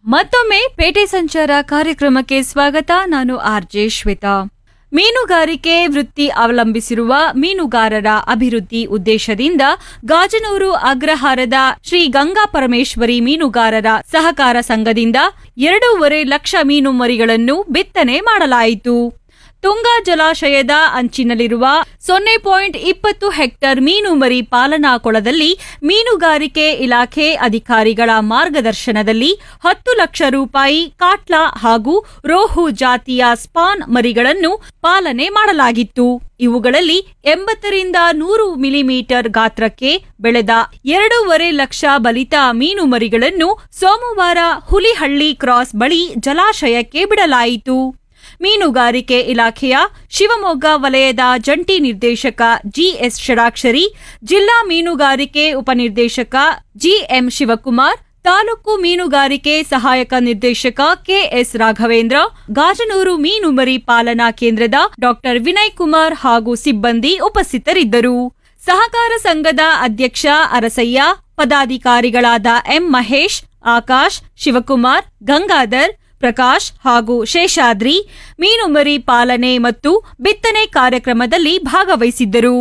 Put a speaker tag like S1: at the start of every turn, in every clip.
S1: ಮತ್ತೊಮ್ಮೆ ಪೇಟೆ ಸಂಚಾರ ಕಾರ್ಯಕ್ರಮಕ್ಕೆ ಸ್ವಾಗತ ನಾನು ಆರ್ಜೆ ಶ್ವೇತಾ ಮೀನುಗಾರಿಕೆ ವೃತ್ತಿ ಅವಲಂಬಿಸಿರುವ ಮೀನುಗಾರರ ಅಭಿವೃದ್ಧಿ ಉದ್ದೇಶದಿಂದ ಗಾಜನೂರು ಅಗ್ರಹಾರದ ಶ್ರೀ ಗಂಗಾ ಪರಮೇಶ್ವರಿ ಮೀನುಗಾರರ ಸಹಕಾರ ಸಂಘದಿಂದ ಎರಡೂವರೆ ಲಕ್ಷ ಮೀನು ಮರಿಗಳನ್ನು ಬಿತ್ತನೆ ಮಾಡಲಾಯಿತು ತುಂಗಾ ಜಲಾಶಯದ ಅಂಚಿನಲ್ಲಿರುವ ಸೊನ್ನೆ ಪಾಯಿಂಟ್ ಇಪ್ಪತ್ತು ಹೆಕ್ಟರ್ ಮೀನು ಮರಿ ಪಾಲನಾ ಕೊಳದಲ್ಲಿ ಮೀನುಗಾರಿಕೆ ಇಲಾಖೆ ಅಧಿಕಾರಿಗಳ ಮಾರ್ಗದರ್ಶನದಲ್ಲಿ ಹತ್ತು ಲಕ್ಷ ರೂಪಾಯಿ ಕಾಟ್ಲಾ ಹಾಗೂ ರೋಹು ಜಾತಿಯ ಸ್ಪಾನ್ ಮರಿಗಳನ್ನು ಪಾಲನೆ ಮಾಡಲಾಗಿತ್ತು ಇವುಗಳಲ್ಲಿ ಎಂಬತ್ತರಿಂದ ನೂರು ಮಿಲಿಮೀಟರ್ ಗಾತ್ರಕ್ಕೆ ಬೆಳೆದ ಎರಡೂವರೆ ಲಕ್ಷ ಬಲಿತ ಮೀನು ಮರಿಗಳನ್ನು ಸೋಮವಾರ ಹುಲಿಹಳ್ಳಿ ಕ್ರಾಸ್ ಬಳಿ ಜಲಾಶಯಕ್ಕೆ ಬಿಡಲಾಯಿತು ಮೀನುಗಾರಿಕೆ ಇಲಾಖೆಯ ಶಿವಮೊಗ್ಗ ವಲಯದ ಜಂಟಿ ನಿರ್ದೇಶಕ ಜಿಎಸ್ ಷಡಾಕ್ಷರಿ ಜಿಲ್ಲಾ ಮೀನುಗಾರಿಕೆ ಉಪನಿರ್ದೇಶಕ ಜಿಎಂ ಶಿವಕುಮಾರ್ ತಾಲೂಕು ಮೀನುಗಾರಿಕೆ ಸಹಾಯಕ ನಿರ್ದೇಶಕ ಕೆಎಸ್ ರಾಘವೇಂದ್ರ ಗಾಜನೂರು ಮೀನು ಮರಿ ಪಾಲನಾ ಕೇಂದ್ರದ ಡಾಕ್ಟರ್ ವಿನಯ್ ಕುಮಾರ್ ಹಾಗೂ ಸಿಬ್ಬಂದಿ ಉಪಸ್ಥಿತರಿದ್ದರು ಸಹಕಾರ ಸಂಘದ ಅಧ್ಯಕ್ಷ ಅರಸಯ್ಯ ಪದಾಧಿಕಾರಿಗಳಾದ ಎಂ ಮಹೇಶ್ ಆಕಾಶ್ ಶಿವಕುಮಾರ್ ಗಂಗಾಧರ್ ಪ್ರಕಾಶ್ ಹಾಗೂ ಶೇಷಾದ್ರಿ ಮೀನುಮರಿ ಪಾಲನೆ ಮತ್ತು ಬಿತ್ತನೆ ಕಾರ್ಯಕ್ರಮದಲ್ಲಿ ಭಾಗವಹಿಸಿದ್ದರು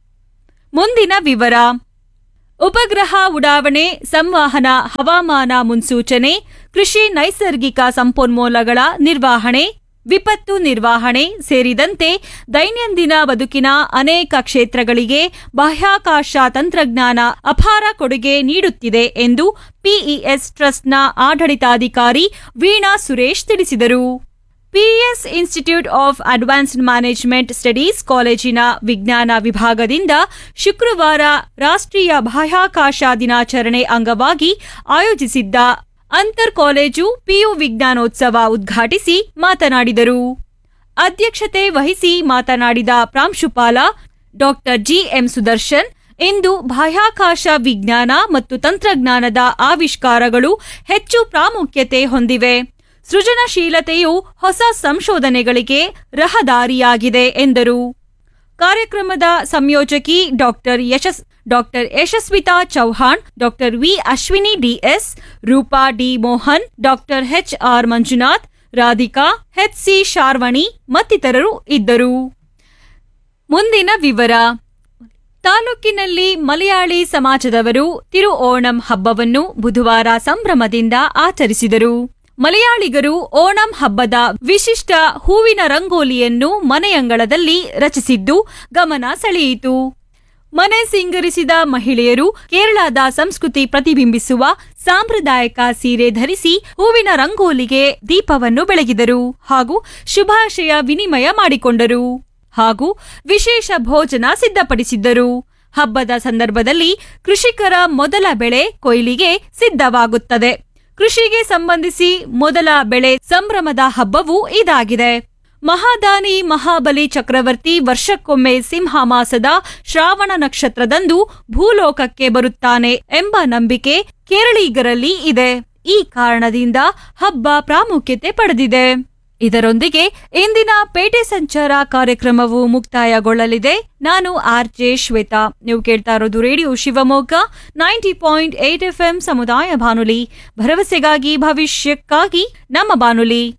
S1: ಮುಂದಿನ ವಿವರ ಉಪಗ್ರಹ ಉಡಾವಣೆ ಸಂವಹನ ಹವಾಮಾನ ಮುನ್ಸೂಚನೆ ಕೃಷಿ ನೈಸರ್ಗಿಕ ಸಂಪನ್ಮೂಲಗಳ ನಿರ್ವಹಣೆ ವಿಪತ್ತು ನಿರ್ವಹಣೆ ಸೇರಿದಂತೆ ದೈನಂದಿನ ಬದುಕಿನ ಅನೇಕ ಕ್ಷೇತ್ರಗಳಿಗೆ ಬಾಹ್ಯಾಕಾಶ ತಂತ್ರಜ್ಞಾನ ಅಪಾರ ಕೊಡುಗೆ ನೀಡುತ್ತಿದೆ ಎಂದು ಪಿಇಎಸ್ ಟ್ರಸ್ಟ್ನ ಆಡಳಿತಾಧಿಕಾರಿ ವೀಣಾ ಸುರೇಶ್ ತಿಳಿಸಿದರು PES institute of advanced management studies ಕಾಲೇಜಿನ ವಿಜ್ಞಾನ ವಿಭಾಗದಿಂದ ಶುಕ್ರವಾರ ರಾಷ್ಟ್ರೀಯ ಬಾಹ್ಯಾಕಾಶ ದಿನಾಚರಣೆ ಅಂಗವಾಗಿ ಆಯೋಜಿಸಿದ್ದ ಅಂತರ್ ಕಾಲೇಜು ಪಿಯು ವಿಜ್ಞಾನೋತ್ಸವ ಉದ್ಘಾಟಿಸಿ ಮಾತನಾಡಿದರು ಅಧ್ಯಕ್ಷತೆ ವಹಿಸಿ ಮಾತನಾಡಿದ ಪ್ರಾಂಶುಪಾಲ ಡಾಕ್ಟರ್ ಜಿಎಂ ಸುದರ್ಶನ್ ಇಂದು ಬಾಹ್ಯಾಕಾಶ ವಿಜ್ಞಾನ ಮತ್ತು ತಂತ್ರಜ್ಞಾನದ ಆವಿಷ್ಕಾರಗಳು ಹೆಚ್ಚು ಪ್ರಾಮುಖ್ಯತೆ ಹೊಂದಿವೆ ಸೃಜನಶೀಲತೆಯು ಹೊಸ ಸಂಶೋಧನೆಗಳಿಗೆ ರಹದಾರಿಯಾಗಿದೆ ಎಂದರು ಕಾರ್ಯಕ್ರಮದ ಸಂಯೋಜಕಿ doctor Yashas doctor Yashasvita Chauhan doctor V Ashwini D S Roopa D Mohan doctor H R Manjunath Radhika H C Sharvani ಮತ್ತಿತರರು ಇದ್ದರು ಮುಂದಿನ ವಿವರ ತಾಲೂಕಿನಲ್ಲಿ ಮಲಯಾಳಿ ಸಮಾಜದವರು ತಿರು ಓಣಂ ಹಬ್ಬವನ್ನು ಬುಧವಾರ ಸಂಭ್ರಮದಿಂದ ಆಚರಿಸಿದರು ಮಲಯಾಳಿಗರು ಓಣಂ ಹಬ್ಬದ ವಿಶಿಷ್ಟ ಹೂವಿನ ರಂಗೋಲಿಯನ್ನು ಮನೆಯಂಗಳದಲ್ಲಿ ರಚಿಸಿದ್ದು ಗಮನ ಸೆಳೆಯಿತು ಮನೆ ಸಿಂಗರಿಸಿದ ಮಹಿಳೆಯರು ಕೇರಳದ ಸಂಸ್ಕೃತಿ ಪ್ರತಿಬಿಂಬಿಸುವ ಸಾಂಪ್ರದಾಯಿಕ ಸೀರೆ ಧರಿಸಿ ಹೂವಿನ ರಂಗೋಲಿಗೆ ದೀಪವನ್ನು ಬೆಳಗಿದರು ಹಾಗೂ ಶುಭಾಶಯ ವಿನಿಮಯ ಮಾಡಿಕೊಂಡರು ಹಾಗೂ ವಿಶೇಷ ಭೋಜನ ಸಿದ್ಧಪಡಿಸಿದ್ದರು ಹಬ್ಬದ ಸಂದರ್ಭದಲ್ಲಿ ಕೃಷಿಕರ ಮೊದಲ ಬೆಳೆ ಕೊಯ್ಲಿಗೆ ಸಿದ್ಧವಾಗುತ್ತದೆ ಕೃಷಿಗೆ ಸಂಬಂಧಿಸಿ ಮೊದಲ ಬೆಳೆ ಸಂಭ್ರಮದ ಹಬ್ಬವೂ ಇದಾಗಿದೆ ಮಹಾದಾನಿ ಮಹಾಬಲಿ ಚಕ್ರವರ್ತಿ ವರ್ಷಕ್ಕೊಮ್ಮೆ ಸಿಂಹ ಮಾಸದ ಶ್ರಾವಣ ನಕ್ಷತ್ರದಂದು ಭೂಲೋಕಕ್ಕೆ ಬರುತ್ತಾನೆ ಎಂಬ ನಂಬಿಕೆ ಕೇರಳಿಗರಲ್ಲಿ ಇದೆ ಈ ಕಾರಣದಿಂದ ಹಬ್ಬ ಪ್ರಾಮುಖ್ಯತೆ ಪಡೆದಿದೆ ಇದರೊಂದಿಗೆ ಇಂದಿನ ಪೇಟೆ ಸಂಚಾರ ಕಾರ್ಯಕ್ರಮವು ಮುಕ್ತಾಯಗೊಳ್ಳಲಿದೆ ನಾನು ಆರ್ ಜೆ ಶ್ವೇತಾ ನೀವು ಕೇಳ್ತಾ ಇರೋದು radio Shivamogga ninety point eight F ಸಮುದಾಯ ಬಾನುಲಿ ಭರವಸೆಗಾಗಿ ಭವಿಷ್ಯಕ್ಕಾಗಿ ನಮ್ಮ ಬಾನುಲಿ